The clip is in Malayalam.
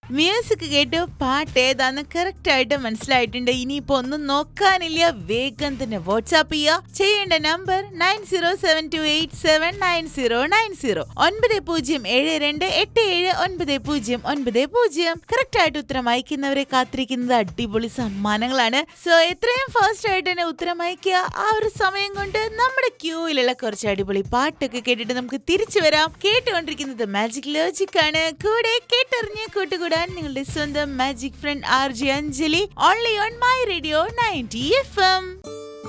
മ്യൂസിക് കേട്ട് പാട്ട് ഏതാന്ന് കറക്റ്റ് ആയിട്ട് മനസ്സിലായിട്ടുണ്ട് ഇനിയിപ്പോ ഒന്നും നോക്കാനില്ല വേഗം തന്നെ വാട്സാപ്പ് ചെയ്യുക ചെയ്യേണ്ട number nine zero seven two eight seven nine zero nine zero ഒൻപത് പൂജ്യം ഏഴ് രണ്ട് എട്ട് ഏഴ് ഒൻപത് പൂജ്യം ഒൻപത് പൂജ്യം കറക്റ്റ് ആയിട്ട് ഉത്തരം അയക്കുന്നവരെ കാത്തിരിക്കുന്നത് അടിപൊളി സമ്മാനങ്ങളാണ് സോ എത്രയും ഫാസ്റ്റ് ആയിട്ട് തന്നെ ഉത്തരം അയക്കുക ആ ഒരു സമയം കൊണ്ട് നമ്മുടെ ക്യൂയിലുള്ള കുറച്ച് അടിപൊളി പാട്ടൊക്കെ കേട്ടിട്ട് നമുക്ക് തിരിച്ചു വരാം കേട്ടുകൊണ്ടിരിക്കുന്നത് മാജിക് ലോജിക് ആണ് കൂടെ കേട്ടറിഞ്ഞ് കൂട്ടുകൂടാൻ നിങ്ങളുടെ സ്വന്തം magic friend R J Anjali only on my radio ninety F M